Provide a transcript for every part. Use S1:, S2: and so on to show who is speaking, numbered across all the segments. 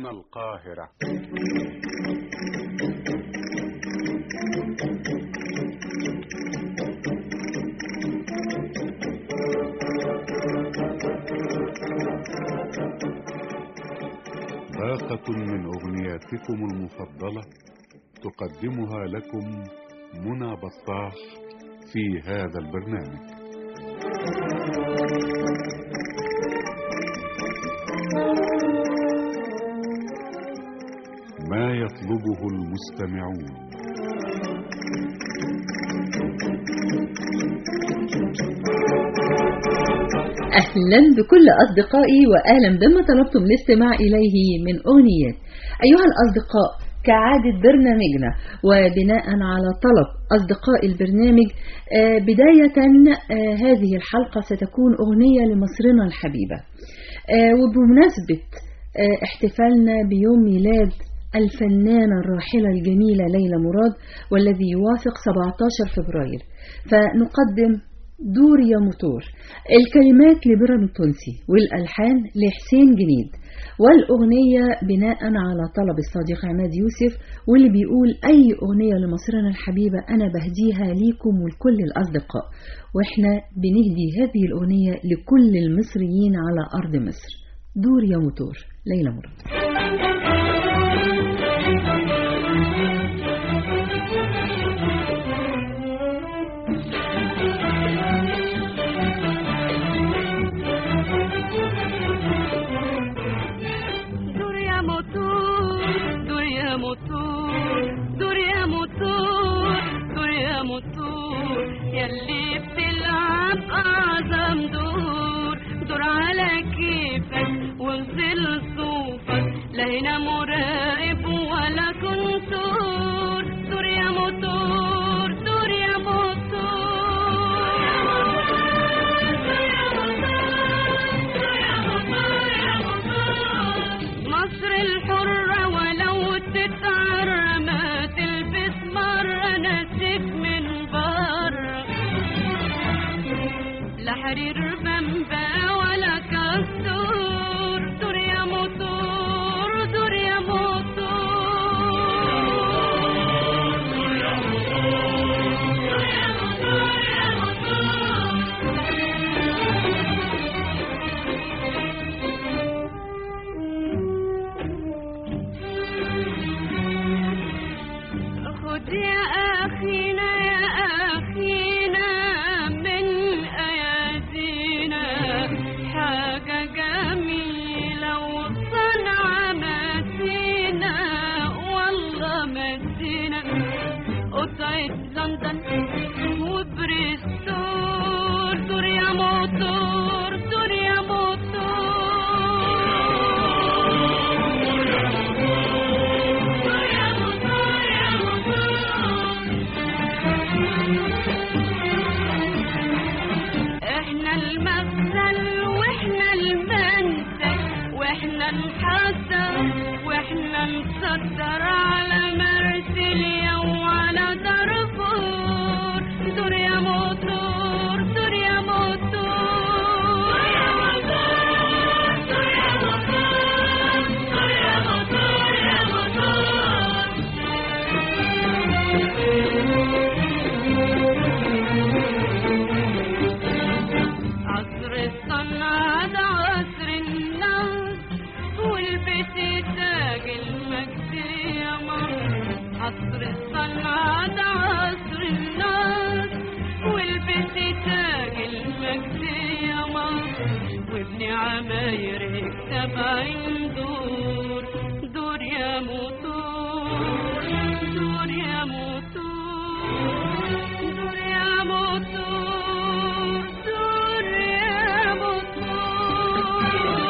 S1: القاهرة باقة من أغنياتكم المفضلة تقدمها لكم منى بطاح في هذا البرنامج ما يطلبه المستمعون
S2: أهلا بكل أصدقائي وأهلا بما طلبتم الاستماع إليه من أغنيات أيها الأصدقاء كعادة برنامجنا وبناء على طلب أصدقاء البرنامج آه، بداية آه، هذه الحلقة ستكون أغنية لمصرنا الحبيبة آه، وبمناسبة آه، احتفالنا بيوم ميلاد الفنانة الراحلة الجميلة ليلى مراد والذي يوافق 17 فبراير فنقدم دور يا موتور الكلمات لبرم التونسي والألحان لحسين جنيد والأغنية بناء على طلب الصديق عماد يوسف واللي بيقول أي أغنية لمصرنا الحبيبة أنا بهديها ليكم ولكل الأصدقاء وإحنا بنهدي هذه الأغنية لكل المصريين على أرض مصر دور يا موتور ليلى مراد
S3: دور يا موتور دور يا موتور دور يا موتور دور يا موتور يلي بتلعب أعظم دور دور على كيفك وانزل صوفك لا هنا مراقب ولا كنتور دور يا موتور دور يا موتور مصر الحرة ولو تتعرى ما تلبس مرة نسيك من بره لا حرير بمبا ولا كستور دور يا موتور دور يا خد يا أخينا يا أخينا من أيادينا حاجة جميلة وصنعة متينة والله متينة قطعة لندن وبريستول دور يا موتور دور يا احنا المثل واحنا المنتج واحنا نحضر واحنا نصدر على مرسيليا وعلى دارفور دور يا موتور دور يا موتور يا موتور دور يا موتور دور يا موتور يا موتور عصر الصنعة ده عصر الناس والبيت تاج المجد يا مصر عصر الصنعة ده عصر الناس والبيت تاج المجد يا مصر وابن عماير يكتب عين دور دور يا موتور دور يا موتور دور يا موتور دور يا موتور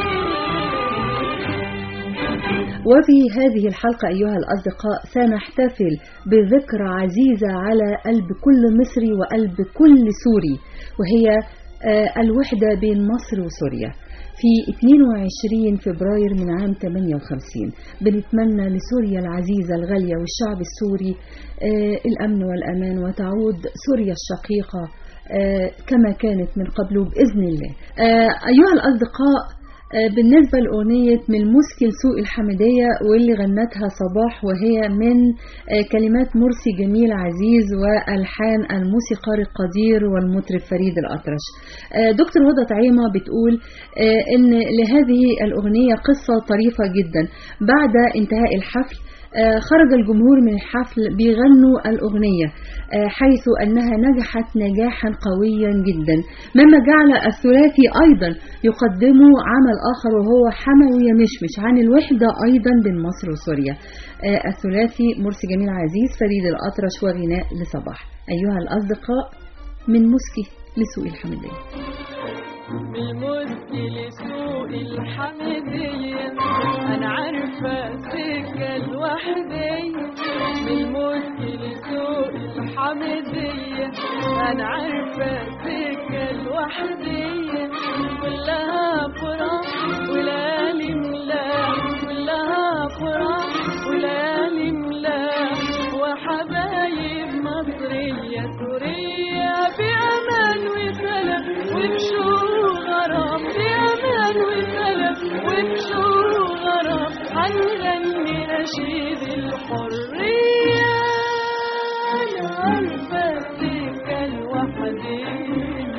S2: وفي هذه الحلقة أيها الأصدقاء سنحتفل بذكرى عزيزة على قلب كل مصري وقلب كل سوري وهي آه، الوحدة بين مصر وسوريا في 22 فبراير من عام 58 بنتمنى لسوريا العزيزة الغالية والشعب السوري آه، الأمن والأمان وتعود سوريا الشقيقة آه، كما كانت من قبل بإذن الله آه، أيها الأصدقاء آه، بالنسبة لأغنية من المسكن سوق الحمدية واللي غنتها صباح وهي من آه، كلمات مرسي جميل عزيز وألحان الموسيقار القدير والمطرب فريد الأطرش آه، دكتور هدى طعيمة بتقول آه، إن لهذه الأغنية قصة طريفة جدا بعد انتهاء الحفل آه، خرج الجمهور من الحفل بيغنوا الأغنية آه، حيث أنها نجحت نجاحا قويا جدا مما جعل الثلاثي أيضا يقدموا عمل آخر وهو حموي مشمش عن الوحدة أيضا بين مصر وسوريا آه، الثلاثي مرسي جميل عزيز فريد الأطرش وغناء لصباح أيها الأصدقاء من مسكي لسوء الحمدية
S4: بالمسك لسوق الحمدية أنا عارفة سكة لوحدي بالمسك لسوق الحمدية أنا عارفة سكة لوحدي كلها فرح وليالي ملاح كلها فرح وليالي ملاح وحبايب مصرية سورية بأمان وسلام وبشوق غرام بأمان وسلام وبشوق غرام هنغني نشيد الحرية أنا عارفة السكة الوحدية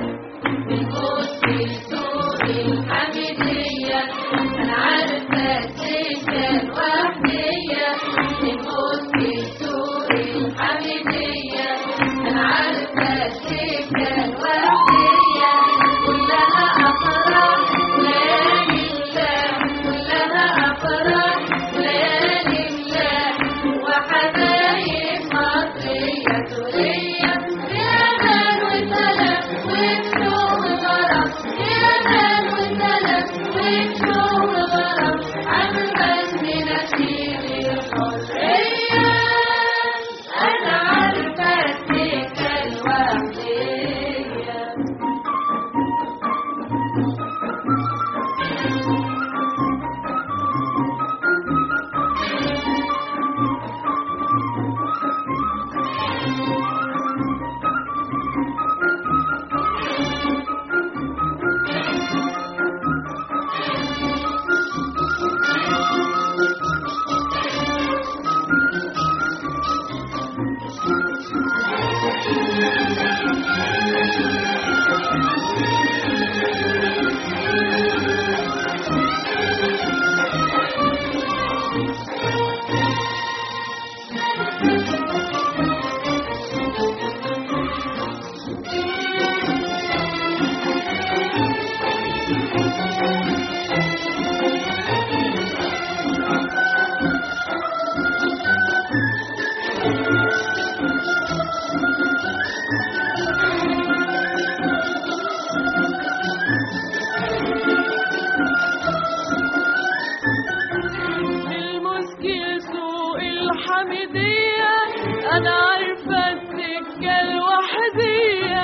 S4: بالمسك سوق الحمدية أنا عارفة السكة الوحدية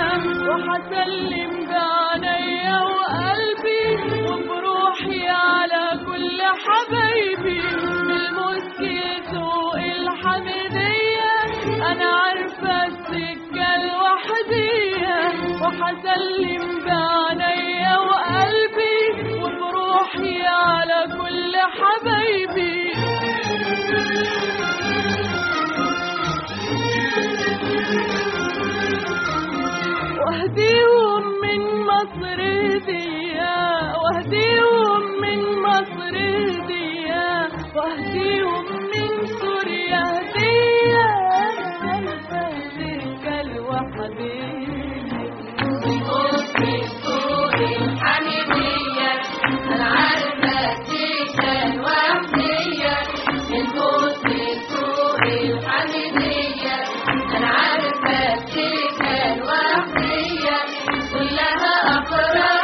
S4: وحسلم بعينيا وقلبي وبروحي على كل حبايبي بالمسك سوق الحمدية أنا عارفة السكة الوحدية وحسلم بعينيا وقلبي وبروحي على كل حبايبي واهديهم من مصر هدية واهديهم من مصر هدية واهديهم من سوريا هدية عارفة السكة الوحدية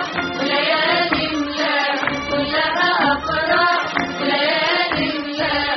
S5: كلها أفراح وليالي ملاح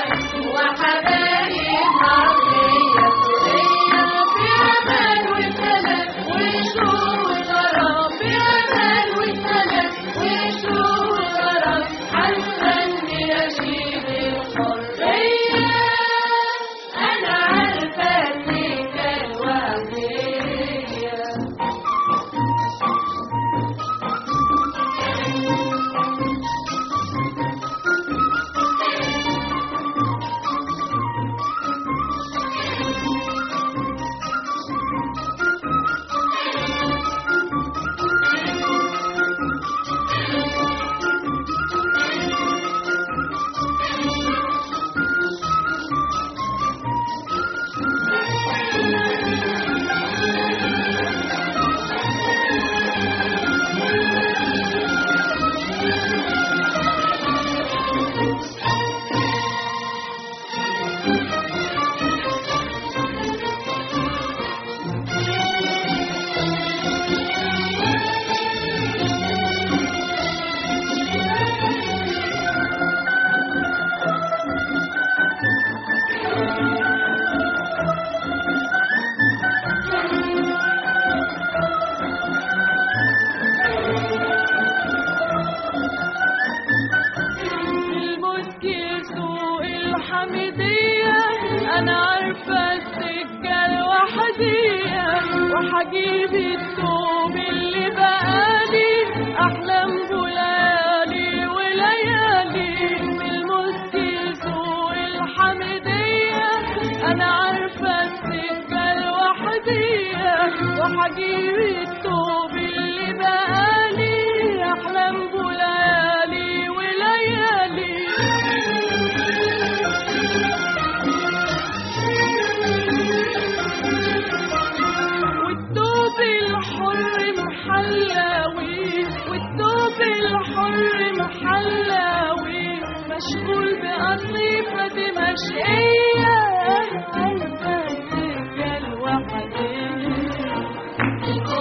S4: الحميدية أنا عارفة السكة الوحدية وحجيب الثوب اللي بقالي أحلام بلالي وليالي من المسك سوق الحميدية أنا عارفة السكة الوحدية وحجيب الثوب اللي بقالي أحلام بلالي وليالي والدوب الحر محلاوي والدوب الحر محلاوي مشغول بقصيفة دمشقية عايزة السكة الوحدية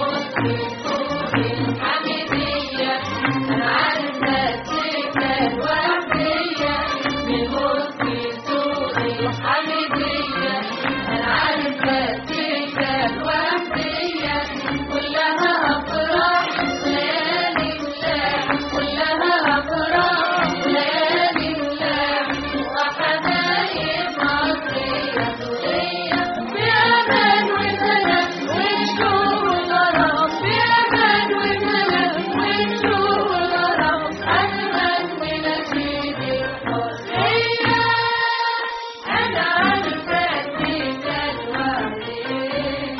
S4: بأمان وسلام ونشوف الغرام بأمان وسلام ونشوف الغرام أجمل من أكيد الحرية أنا عارفة فيك الوحيدة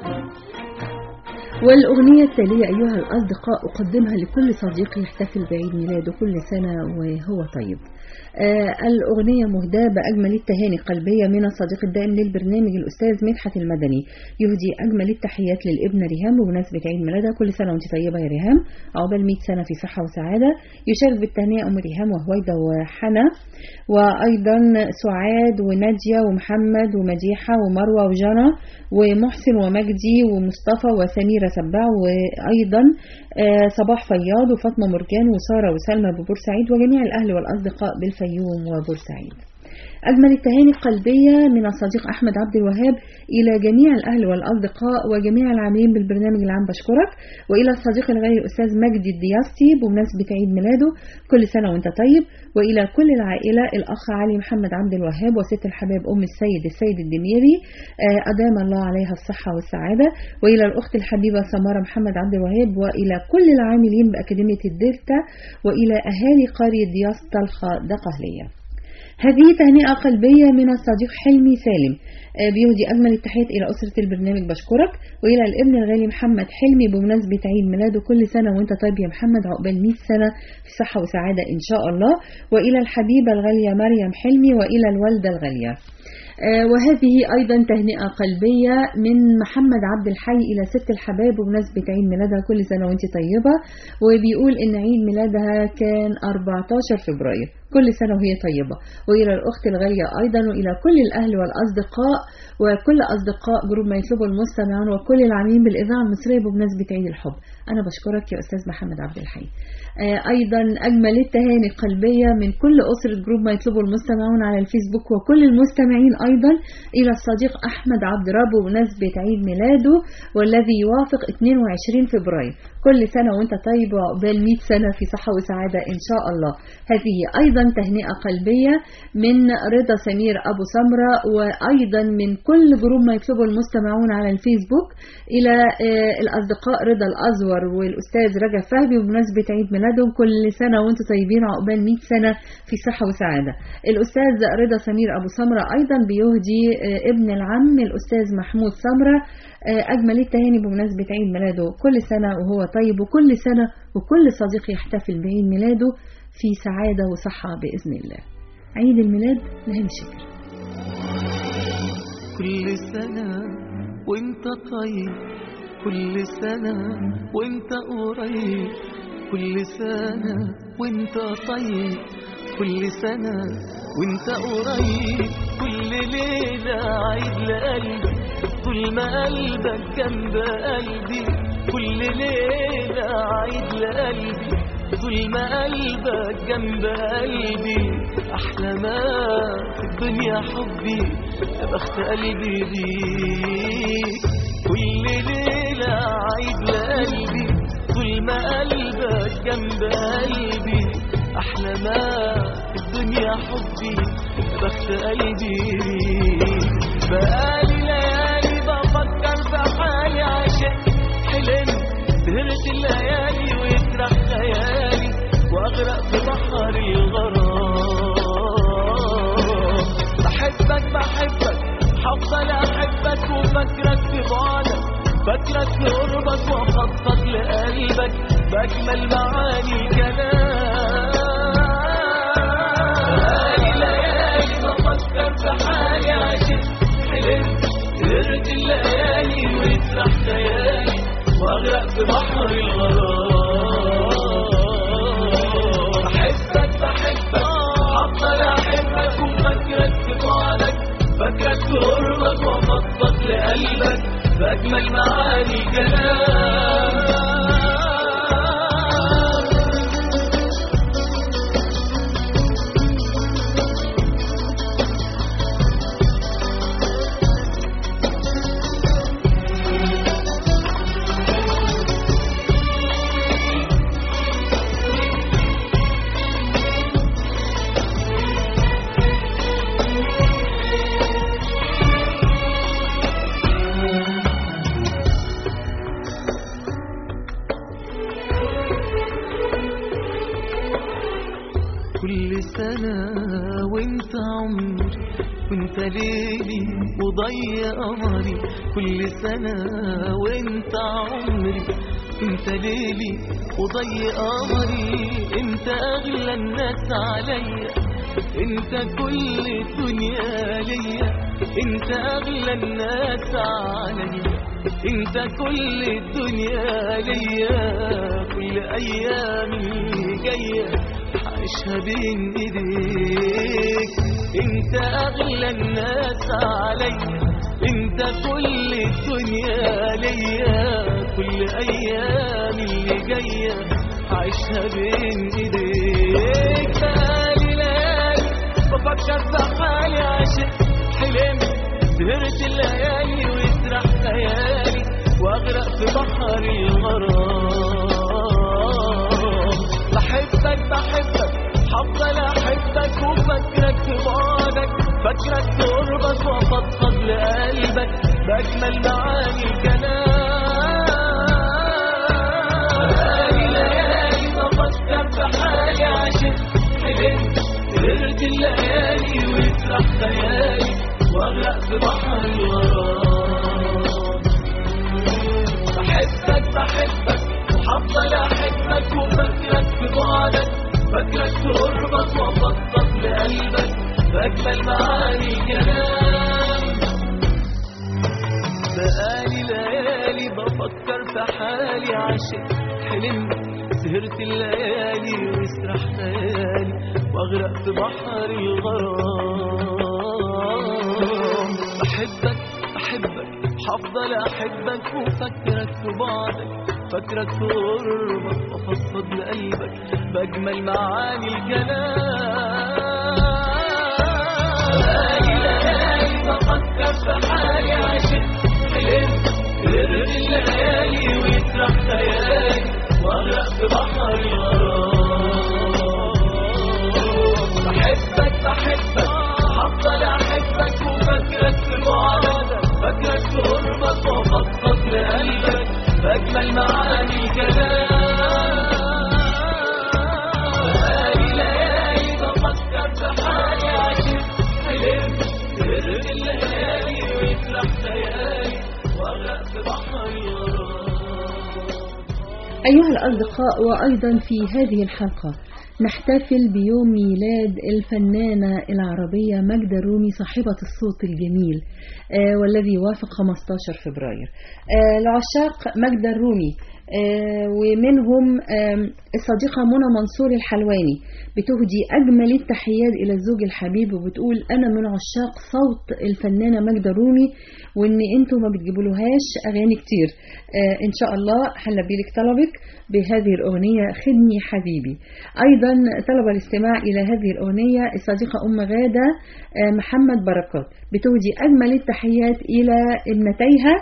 S2: والأغنية التالية أيها الأصدقاء أقدمها لكل صديق يحتفل بعيد ميلاده كل سنة وهو طيب آه الأغنية مهداة بأجمل التهاني قلبية من الصديق الدائم للبرنامج الأستاذ مدحت المدني يهدي أجمل التحيات للابنة ريهام بمناسبة عيد ميلادها كل سنة وأنت طيبة يا ريهام عقبال 100 سنة في صحة وسعادة يشارك بالتهنئة أم ريهام وهويدا وحنا وأيضا سعاد ونادية ومحمد ومديحة ومروة وجنى ومحسن ومجدي ومصطفى وسميرة سباع وأيضا آه، صباح فياض وفاطمة مرجان وسارة وسلمى ببورسعيد وجميع الأهل والأصدقاء بالفيوم وبورسعيد أجمل التهاني القلبية من الصديق أحمد عبد الوهاب إلى جميع الأهل والأصدقاء وجميع العاملين بالبرنامج العام بشكرك وإلى الصديق الغالي الأستاذ مجدي الدياستي بمناسبة عيد ميلاده كل سنة وأنت طيب وإلى كل العائلة الأخ علي محمد عبد الوهاب وست الحباب أم السيد السيد الدميري آه، أدام الله عليها الصحة والسعادة وإلى الأخت الحبيبة سمارة محمد عبد الوهاب وإلى كل العاملين بأكاديمية الدلتا وإلى أهالي قرية دياس طلخة دقهلية هذه تهنئة قلبية من الصديق حلمي سالم آه، بيهدي أجمل التحيات إلى أسرة البرنامج بشكرك وإلى الابن الغالي محمد حلمي بمناسبة عيد ميلاده كل سنة وأنت طيب يا محمد عقبال 100 سنة في صحة وسعادة إن شاء الله وإلى الحبيبة الغالية مريم حلمي وإلى الوالدة الغالية آه، وهذه أيضا تهنئة قلبية من محمد عبد الحي إلى ست الحباب بمناسبة عيد ميلادها كل سنة وانت طيبة وبيقول إن عيد ميلادها كان 14 فبراير كل سنة وهي طيبة وإلى الأخت الغالية أيضا وإلى كل الأهل والأصدقاء وكل أصدقاء جروب ما يطلبه المستمعون وكل العاملين بالإذاعة المصرية بمناسبة عيد الحب أنا بشكرك يا أستاذ محمد عبد الحي آه، أيضا أجمل التهاني القلبية من كل أسرة جروب ما يطلبه المستمعون على الفيسبوك وكل المستمعين أيضا إلى الصديق أحمد عبد رب بمناسبة عيد ميلاده والذي يوافق 22 فبراير كل سنة وانت طيب وعقبال 100 سنة في صحة وسعادة إن شاء الله هذه أيضا تهنئة قلبية من رضا سمير أبو سمرة وأيضا من كل جروب ما يطلبه المستمعون على الفيسبوك إلى آه، الأصدقاء رضا الأزور والأستاذ رجب فهمي بمناسبة عيد ميلادهم كل سنة وانتم طيبين عقبال 100 سنة في صحة وسعادة الأستاذ رضا سمير أبو سمرة أيضا بيهدي آه، ابن العم الأستاذ محمود سمرة آه، أجمل التهاني بمناسبة عيد ميلاده كل سنة وهو طيب وكل سنة وكل صديق يحتفل بعيد ميلاده في سعادة وصحة بإذن الله عيد الميلاد لهاني شكر
S5: كل سنة وانت طيب كل سنة وانت قريب كل سنة وانت طيب كل سنة وانت قريب كل ليلة عيد لقلبي طول ما قلبك جنب قلبي كل ليلة عيد لقلبي طول ما قلبك جنب قلبي أحلى ما في الدنيا حبي يا بخت قلبي بيك كل ليلة عيد لقلبي طول ما قلبك جنب قلبي أحلى ما في الدنيا حبي يا بخت في قلبي بقالي ليالي بفكر في حالي عشان حلمت سهرت الليالي ويسرح خيالي واغرق في بحر الغرام بحبك بحبك هفضل احبك وفاكرك في بعدك فاكرك في قربك واخطط لقلبك باجمل معاني الكلام بقالي ليالي بفكر في حالي عشان حلمت سهرت الليالي ويسرح خيالي واغرق في بحر الغرام بحبك بحبك هفضل احبك وفاكرك في بعدك فاكرك في قربك وافضفض لقلبك باجمل معاني كلام كل سنة وانت عمري وانت ليلي وضي قمري كل سنة وانت عمري انت ليلي وضي قمري انت اغلى الناس عليا انت كل الدنيا ليا انت اغلى الناس عليا انت كل الدنيا ليا كل ايامي جايه عيشها بين ايديك انت اغلى الناس عليا انت كل الدنيا ليا كل ايام اللي جايه عيشها بين ايديك بقالي ليالي بفكر في حالي عشان حلمت سهرت الليالي ويسرح خيالي واغرق في بحر الغرام بحبك بحبك هفضل احبك وفاكرك في بعدك فاكرك في قربك وافضفض لقلبك باجمل معاني الكلام بقالي ليالي بفكر في حالي عشان حلمت سهرت الليالي ويسرح خيالي واغرق في بحر الغرام بحبك بحبك وهفضل احبك وفاكرك في بعدك فاكرك في قربك وافضفض لقلبك باجمل معاني الكلام بقالي ليالي بفكر في حالي عشان حلمت سهرت الليالي ويسرح خيالي واغرق في بحر الغرام بحبك بحبك هفضل احبك وفكرك في بعدك فكرك في قربك وافضفض لقلبك باجمل معاني الكلام بقالي ليالي بفكر في حالي عشان حلمت سهرت الليالي ويسرح خيالي واغرق في بحر الغرام بحبك بحبك هفضل احبك وفاكرك في بعدك فاكرك في قربك وافضفض لقلبك باجمل معاني الكلام بقالي ليالي بفكر في حالي عشان حلمت سهرت الليالي ويسرح خيالي واغرق في بحر الغرام
S2: أيها الأصدقاء وأيضا في هذه الحلقة نحتفل بيوم ميلاد الفنانة العربية ماجدة الرومي صاحبة الصوت الجميل آه والذي وافق 15 فبراير آه لعشاق ماجدة الرومي آه ومنهم آم، الصديقة منى منصور الحلواني بتهدي أجمل التحيات إلى الزوج الحبيب وبتقول أنا من عشاق صوت الفنانة ماجدة الرومي وإن أنتوا ما بتجيبولهاش أغاني كتير آه إن شاء الله هنلبي لك طلبك بهذه الأغنية خدني حبيبي أيضا طلب الاستماع إلى هذه الأغنية الصديقة أم غادة آه محمد بركات بتهدي أجمل التحيات إلى ابنتيها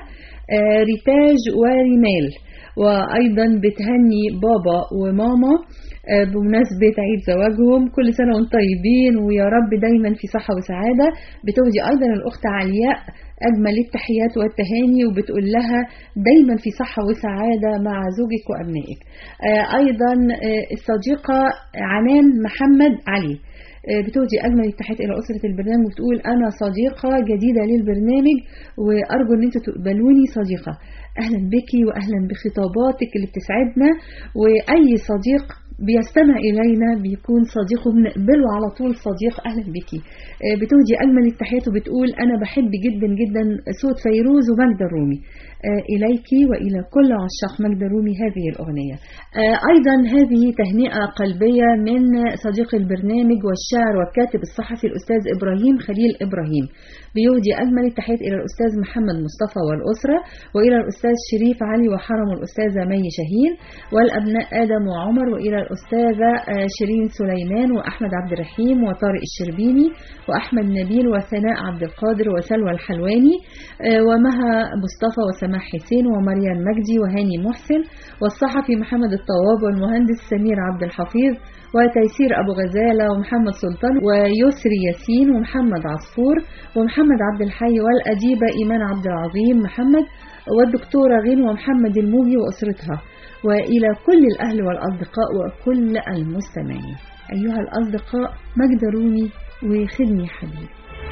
S2: آه، ريتاج وريمال وأيضا بتهني بابا وماما آه، بمناسبة عيد زواجهم كل سنة وانتم طيبين ويا رب دايما في صحة وسعادة بتهدي أيضا الأخت علياء أجمل التحيات والتهاني وبتقول لها دايما في صحة وسعادة مع زوجك وأبنائك آه، أيضا آه، الصديقة عنان محمد علي آه، بتهدي أجمل التحيات إلى أسرة البرنامج وبتقول أنا صديقة جديدة للبرنامج وأرجو أن أنتوا تقبلوني صديقة أهلا بك وأهلا بخطاباتك اللي بتسعدنا وأي صديق بيستمع إلينا بيكون صديق وبنقبله على طول صديق أهلا بكي آه، بتهدي أجمل التحيات وبتقول أنا بحب جدا جدا صوت فيروز ومجد الرومي آه، إليك وإلى كل عشاق مجد الرومي هذه الأغنية آه، أيضا هذه تهنئة قلبية من صديق البرنامج والشاعر والكاتب الصحفي الأستاذ إبراهيم خليل إبراهيم بيهدي أجمل التحيات إلى الأستاذ محمد مصطفى والأسرة وإلى الأستاذ شريف علي وحرم الأستاذة مي شاهين والأبناء آدم وعمر وإلى الأستاذة آه، شيرين سليمان وأحمد عبد الرحيم وطارق الشربيني وأحمد نبيل وثناء عبد القادر وسلوى الحلواني آه، ومها مصطفى وسماح حسين ومريم مجدي وهاني محسن والصحفي محمد الطواب والمهندس سمير عبد الحفيظ وتيسير أبو غزالة ومحمد سلطان ويسري ياسين ومحمد عصفور ومحمد عبد الحي والأديبة إيمان عبد العظيم محمد والدكتورة غنوة محمد الموجي وأسرتها وإلى كل الأهل والأصدقاء وكل المستمعين أيها الأصدقاء مجد رومي وخدني حبيبي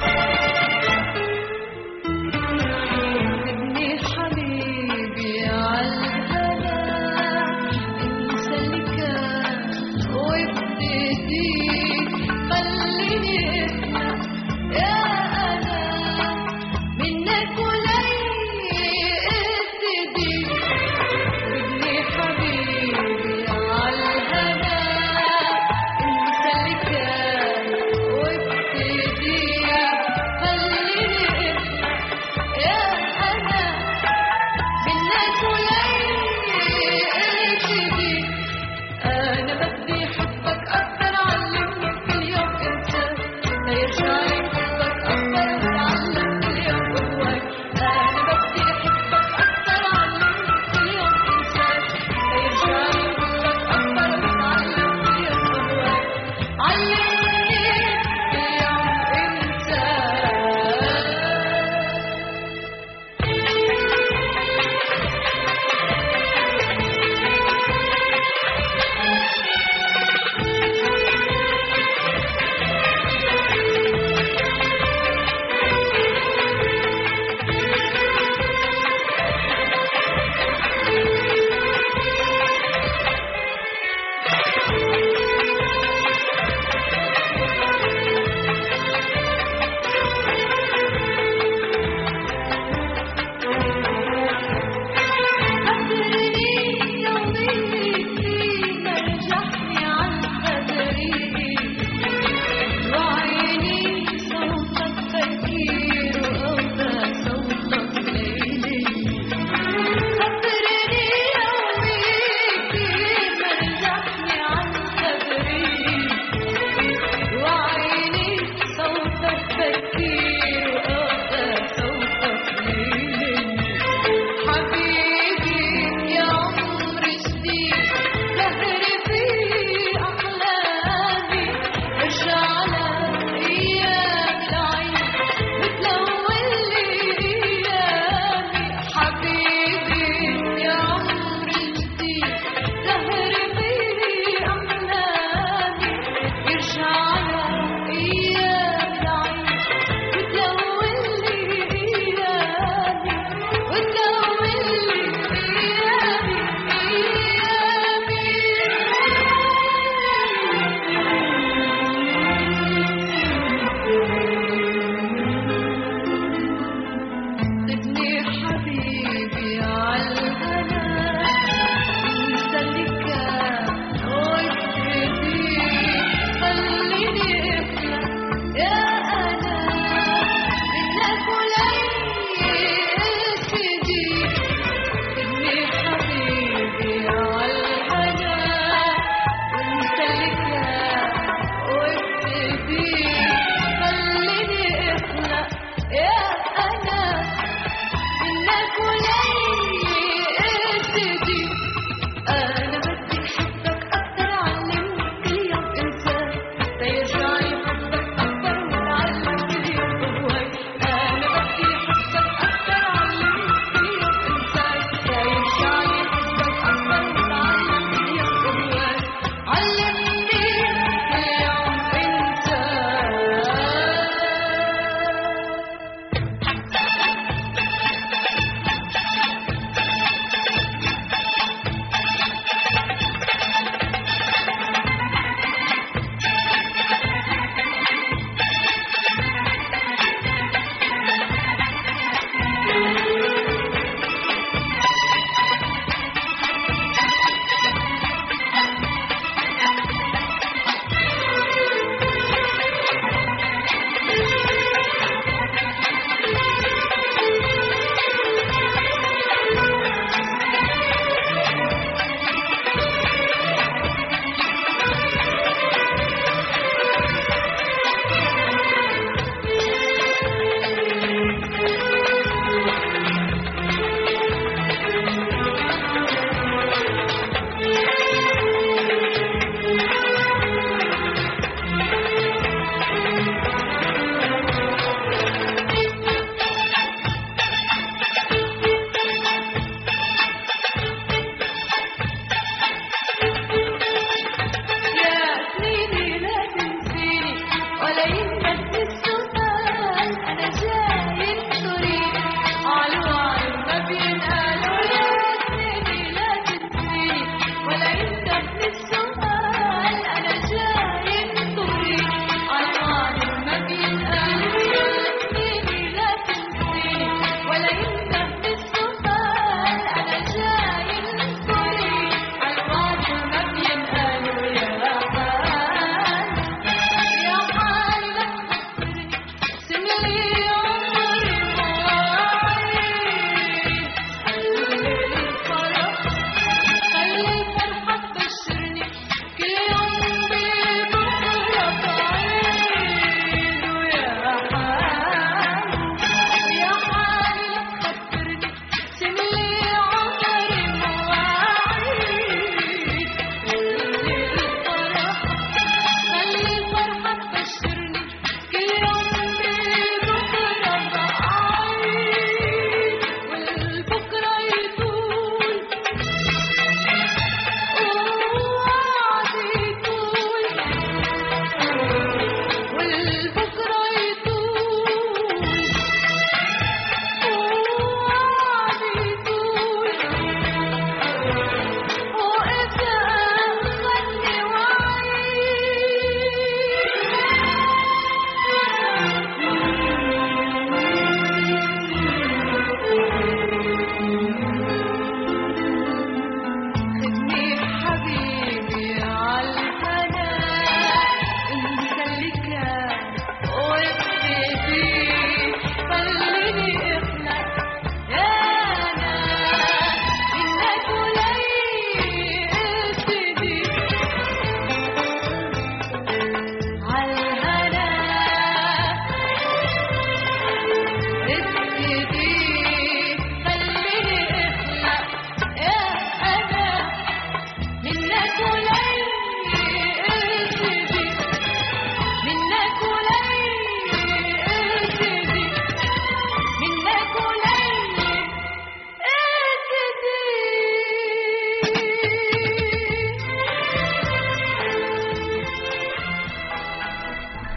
S4: ابني حبيبي عالهنا انسى اللي كان وابتدي خليني اسمع يا انا منك ولي ابتدي ابني حبيبي عالهنا انسى اللي كان وابتدي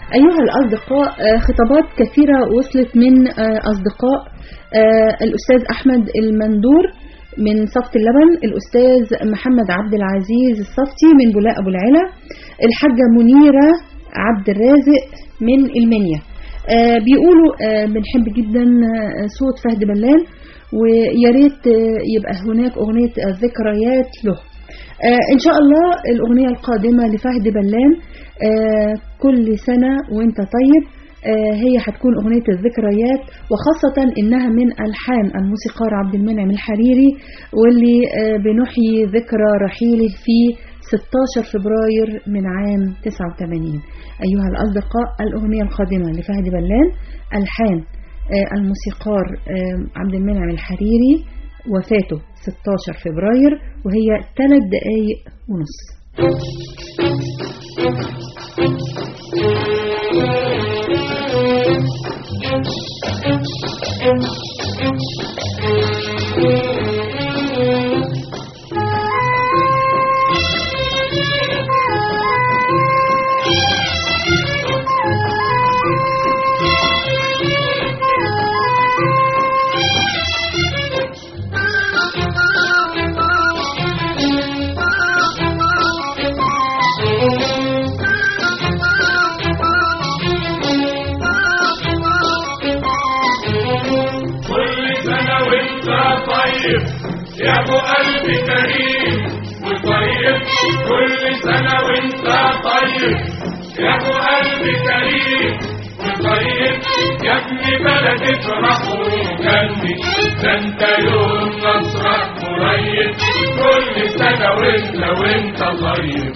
S2: أيها الأصدقاء آه، خطابات كثيرة وصلت من آه، أصدقاء آه، الأستاذ أحمد المندور من صفت اللبن الأستاذ محمد عبد العزيز الصفتي من بولاء أبو العلا الحاجة منيرة عبد الرازق من المنيا آه، بيقولوا آه، بنحب جدا آه، صوت فهد بلان ويا ريت آه، يبقى هناك أغنية آه، ذكريات له آه، إن شاء الله الأغنية القادمة لفهد بلان آه، كل سنة وانت طيب آه، هي هتكون أغنية الذكريات وخاصة إنها من ألحان الموسيقار عبد المنعم الحريري واللي آه، بنحيي ذكرى رحيله في 16 فبراير من عام 89 أيها الأصدقاء الأغنية القادمة لفهد بلان ألحان آه، الموسيقار آه، عبد المنعم الحريري وفاته 16 فبراير وهي 3 دقايق ونص
S5: كل سنة وانت طيب يا ابو قلب كريم وطيب كل سنة وانت طيب يا ابو قلب كريم وطيب يا ابن بلد افرح وغني ده انت يوم نصرك قريب كل سنة وانت وانت طيب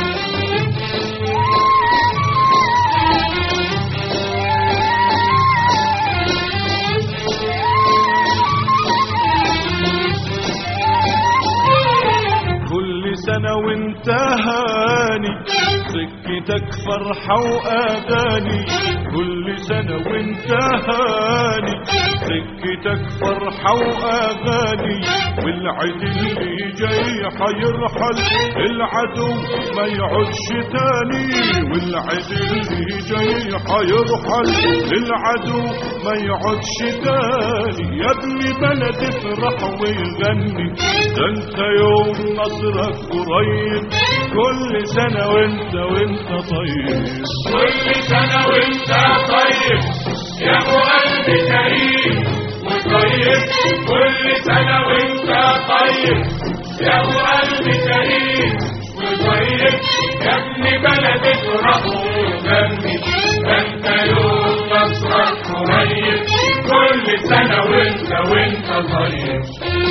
S6: كل سنة وانت هاني سكتك فرحة وأغاني كل سنة وانت هاني سكتك فرحة وأغاني والعيد اللي جاي حيرحل العدو ما يعودش تاني والعيد اللي جاي حيرحل العدو ما يعودش تاني يا ابن بلد افرح ويغني ده انت يوم نصرك قريب كل سنة وانت وانت طيب
S5: كل سنة وانت طيب يا ابو قلب كريم وطيب كل سنة وانت طيب يا ابو قلب كريم وطيب يا ابن بلد افرح وغني ده انت يوم نصرك قريب كل سنة وانت وانت طيب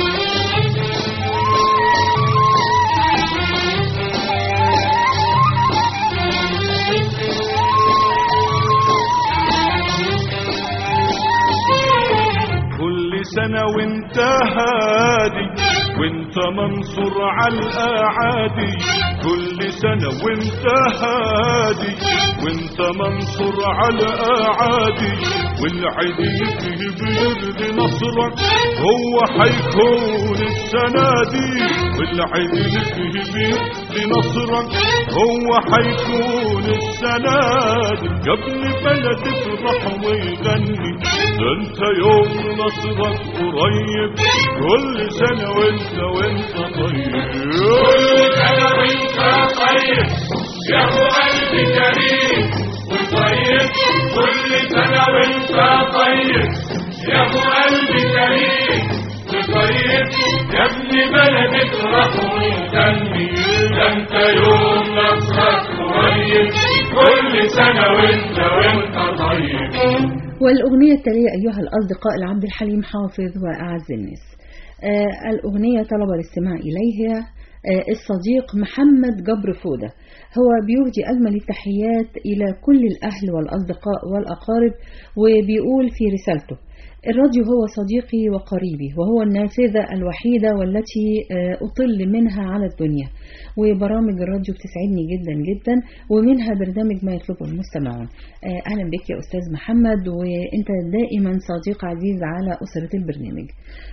S6: كل سنة وانت هادي وانت منصور على الأعادي كل سنة وانت هادي وانت منصور على الأعادي والعيد فيه بيرضي نصرك هو حيكون السنة دي والعيد فيه بيرضي نصرك هو حيكون السنة دي يا ابن بلد افرح ويغني ده انت يوم نصرك قريب كل سنة وانت وانت طيب
S5: كل سنة وانت طيب يا ابو قلب كريم وطيب كل سنة وانت طيب يا ابو قلب كريم وطيب يا ابن بلد افرح وغني ده انت يوم نصرك قريب كل سنة وانت وانت طيب
S2: والأغنية التالية أيها الأصدقاء لعبد الحليم حافظ وأعز الناس آه الأغنية طلب الاستماع إليها آه الصديق محمد جبر فودة هو بيهدي أجمل التحيات إلى كل الأهل والأصدقاء والأقارب وبيقول في رسالته الراديو هو صديقي وقريبي وهو النافذة الوحيدة والتي آه، أطل منها على الدنيا وبرامج الراديو بتسعدني جدا جدا ومنها برنامج ما يطلبه المستمعون آه، أهلا بك يا أستاذ محمد وأنت دائما صديق عزيز على أسرة البرنامج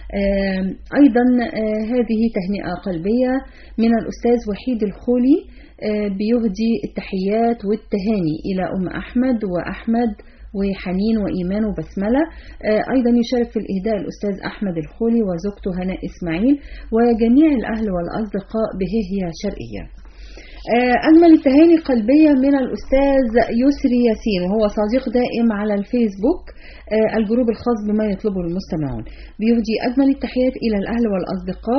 S2: آه، أيضا آه، هذه تهنئة قلبية من الأستاذ وحيد الخولي آه، بيهدي التحيات والتهاني إلى أم أحمد وأحمد وحنين وإيمان وبسملة آه، أيضا يشارك في الإهداء الأستاذ أحمد الخولي وزوجته هناء إسماعيل وجميع الأهل والأصدقاء بهي شرقية آه، أجمل التهاني القلبية من الأستاذ يسري ياسين وهو صديق دائم على الفيسبوك آه، الجروب الخاص بما يطلبه المستمعون بيهدي أجمل التحيات إلى الأهل والأصدقاء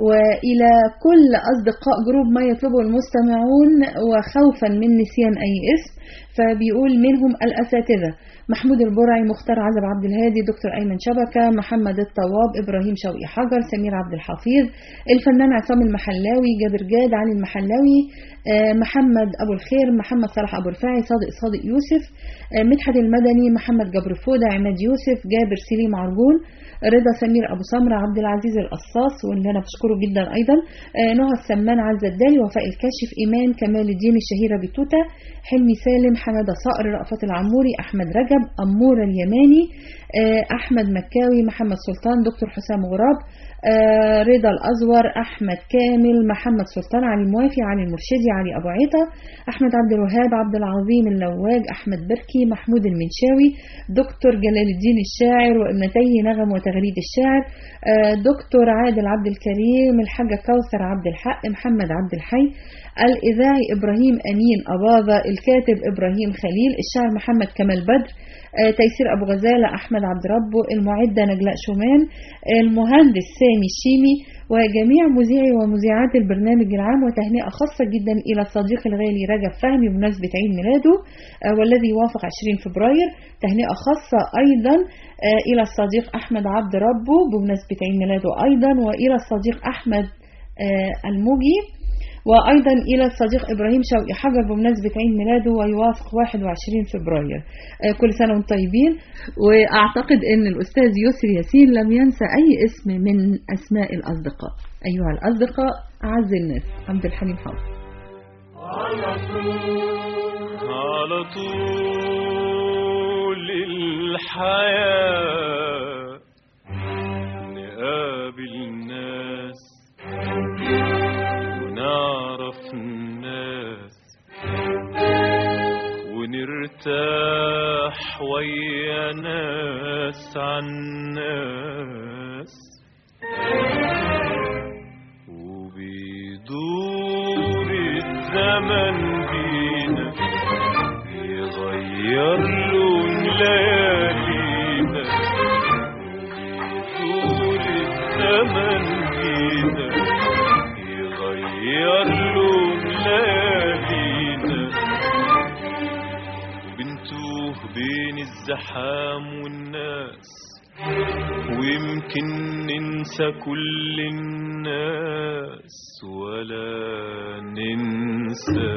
S2: وإلى كل أصدقاء جروب ما يطلبه المستمعون وخوفا من نسيان أي اسم فبيقول منهم الأساتذة محمود البرعي مختار عزب عبد الهادي دكتور أيمن شبكة محمد الطواب إبراهيم شوقي حجر سمير عبد الحفيظ الفنان عصام المحلاوي جابر جاد علي المحلاوي آه، محمد أبو الخير محمد صلاح أبو رفاعي صادق صادق يوسف آه، مدحت المدني محمد جبر فودة عماد يوسف جابر سليم عرجون رضا سمير أبو سمرة عبد العزيز القصاص واللي أنا بشكره جدا أيضا آه، نهى السمان عزة الدالي وفاء الكاشف إيمان كمال الدين الشهيرة بتوتة حلمي سالم حمادة صقر رأفت العموري أحمد رجب أمورة اليماني آه، أحمد مكاوي محمد سلطان دكتور حسام غراب آه، رضا الأزور أحمد كامل محمد سلطان علي موافي علي المرشدي علي أبو عيطة أحمد عبد الوهاب عبد العظيم اللواج أحمد بركي محمود المنشاوي دكتور جلال الدين الشاعر وابنتيه نغم وتغريد الشاعر آه، دكتور عادل عبد الكريم الحاجة كوثر عبد الحق محمد عبد الحي الإذاعي إبراهيم أمين أباظة الكاتب إبراهيم خليل الشاعر محمد كمال بدر آه، تيسير أبو غزالة أحمد عبد ربه المعدة نجلاء شومان المهندس سامي الشيمي وجميع مذيعي ومذيعات البرنامج العام وتهنئة خاصة جدا إلى الصديق الغالي رجب فهمي بمناسبة عيد ميلاده آه، والذي يوافق 20 فبراير تهنئة خاصة أيضا آه، إلى الصديق أحمد عبد ربه بمناسبة عيد ميلاده أيضا وإلى الصديق أحمد آه، الموجي وأيضا إلى الصديق إبراهيم شوقي حجر بمناسبة عيد ميلاده ويوافق 21 فبراير آه، كل سنة وانتم طيبين وأعتقد أن الأستاذ يسري ياسين لم ينسى أي اسم من أسماء الأصدقاء أيها الأصدقاء أعز الناس عبد الحليم حافظ
S6: على طول الحياة نقابل الناس ونعرف الناس ونرتاح ويا ناس عن ناس وبيدور الزمن بينا يغير لون ليالينا وبيدور الزمن بينا يغير لون ليالينا وبنتوه بين الزحام والناس ويمكن ننسى كل الناس ولا ننسى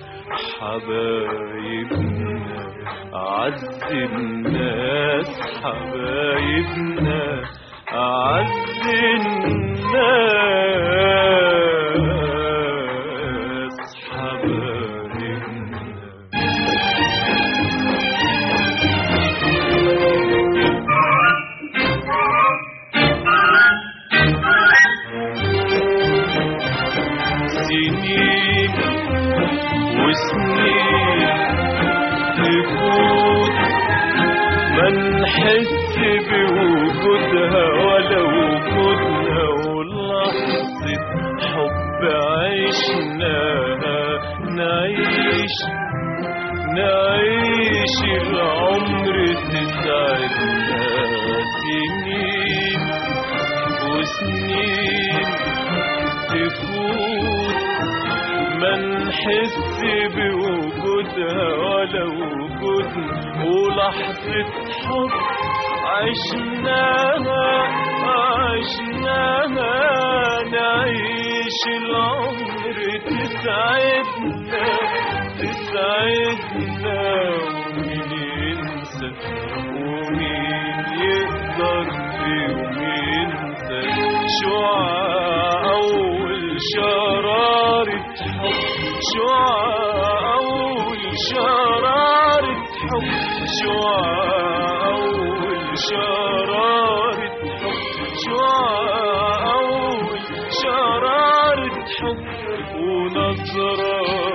S6: حبايبنا أعز الناس حبايبنا أعز الناس حبايبنا سنين وسنين تفوت ما نحس بوجودها ولا وجودنا ولحظة حب عشناها نعيش نعيش العمر تسعدنا سنين وسنين تفوت ما نحس بوجودها ولا وجودنا ولحظة حب عشناها عشناها نعيش العمر تسعدنا تسعدنا ومين ينسى ومين يقدر في يوم ينسى شعاع أول شرارة حب شعاع أول شرارة حب شعاع أول شرارة حب شعاع أول شرارة حب ونظرة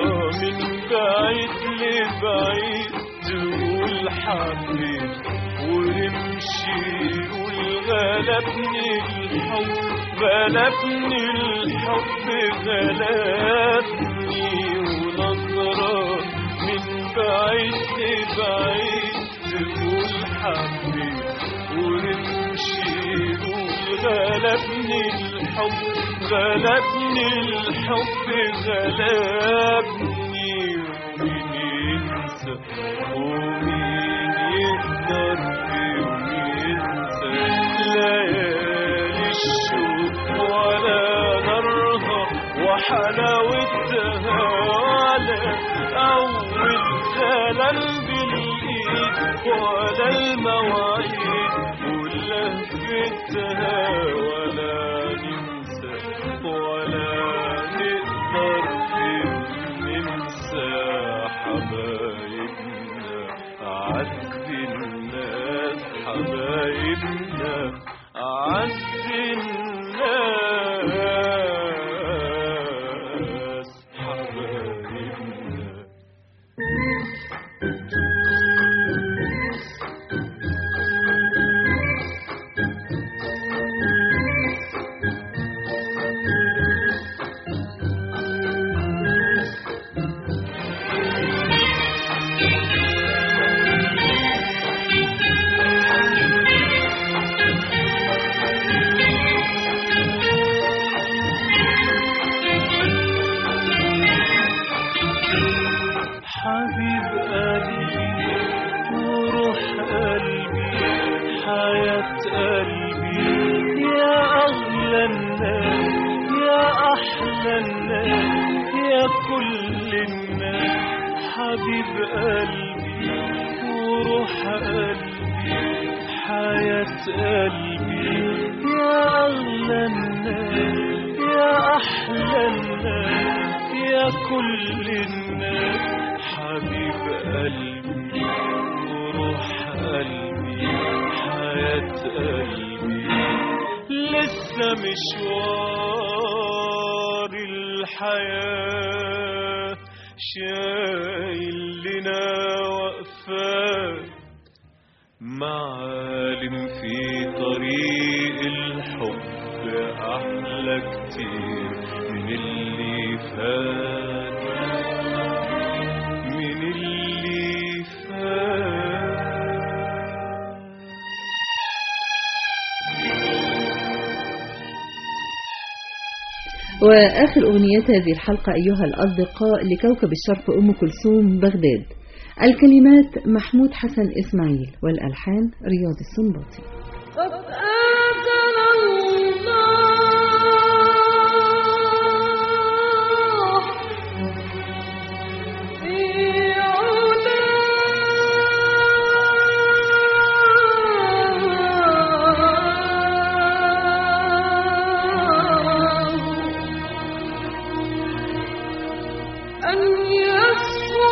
S6: حبيت ونمشي يقول غلبني الحب غلبني الحب غلبني ونظرة من بعيد لبعيد تقول حبيت ونمشي يقول غلبني الحب غلبني الحب غلبني ومين ينسى ومين يقدر في يوم ينسى ليالي الشوق ولا نارها وحلاوتها ولا أول زلل بالإيد ولا المواعيد ولهفتها ولا ننسى ولا نقدر ننسى حبايبنا عز الناس حبايبنا عز الناس حبايبنا حبيب قلبي وروح قلبي حياة قلبي يا أغلى الناس يا أحلى الناس يا كل الناس حبيب قلبي وروح قلبي حياة قلبي يا أغلى الناس يا أحلى الناس يا كل الناس حبيب قلبي وروح قلبي حياة قلبي لسه مشوار الحياة شايل لنا وقفات معالم في طريق الحب أحلى كتير من اللي فات من اللي فات
S2: وآخر أغنيات هذه الحلقة أيها الأصدقاء لكوكب الشرق أم كلثوم بغداد الكلمات محمود حسن إسماعيل والألحان رياض السنباطي
S4: قد آذن الله في علاه أن يصفو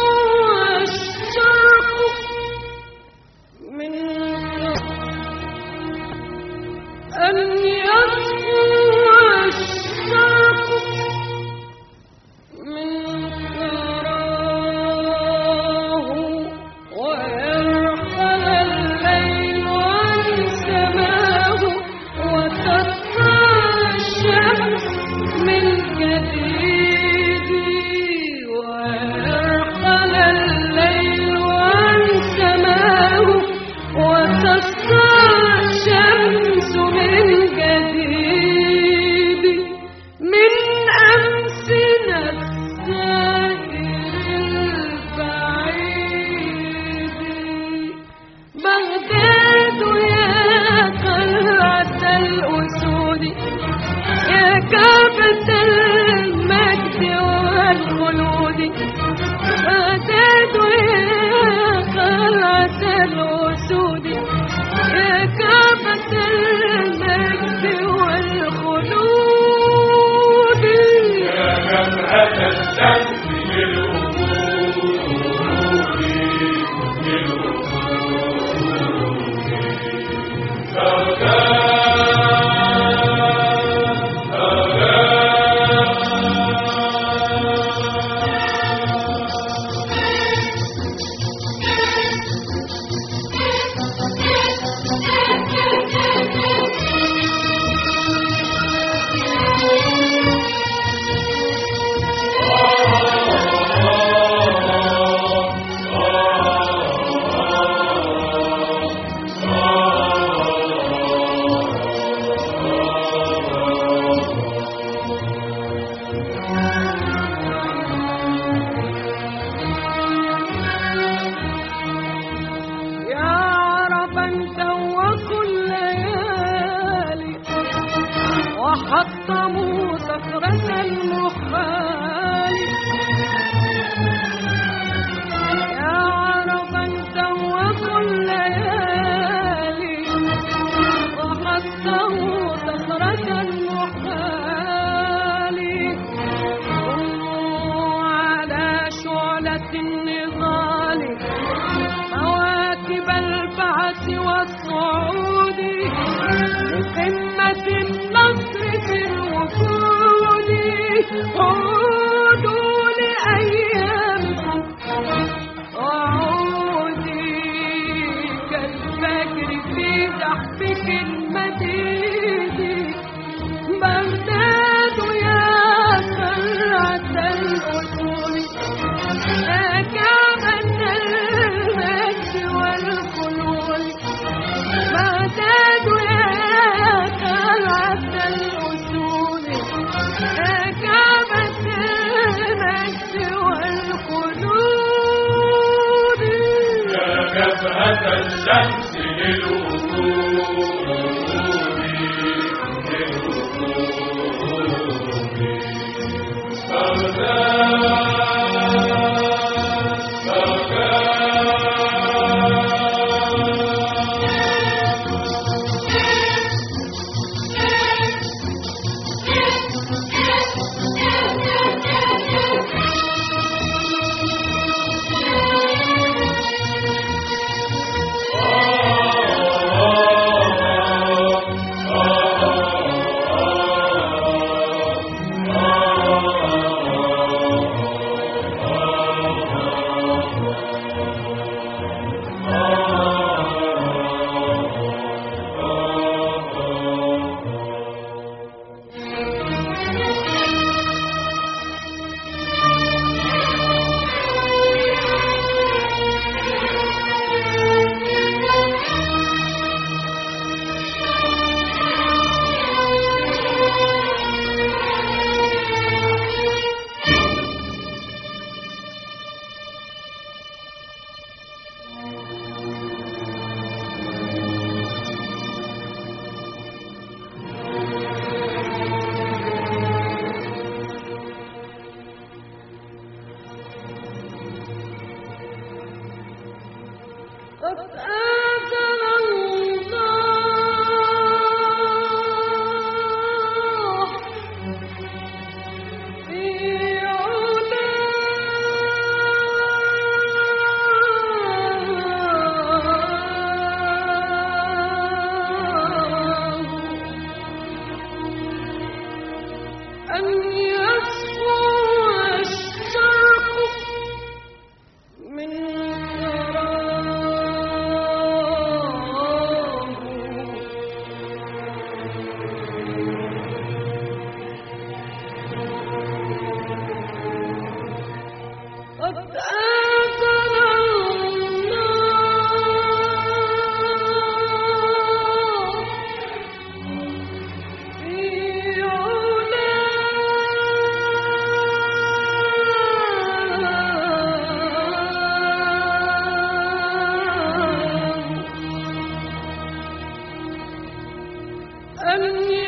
S4: الشرق من صعودي لقمة النصر في الوصول عودوا لأيامكم عودي كالفجر في زحفك المديد بغداد يا قلعة الأصول يا كعبة المجد والخلود بغداد يا قلعة الأصول يا كعبة المجد والخلود
S5: يا كفأة الشمس للوقود للوقود بغداد بغداد
S4: قد آذن الله في علاه أن يصفو الشرق من تراه قد آثر الله في علاه أن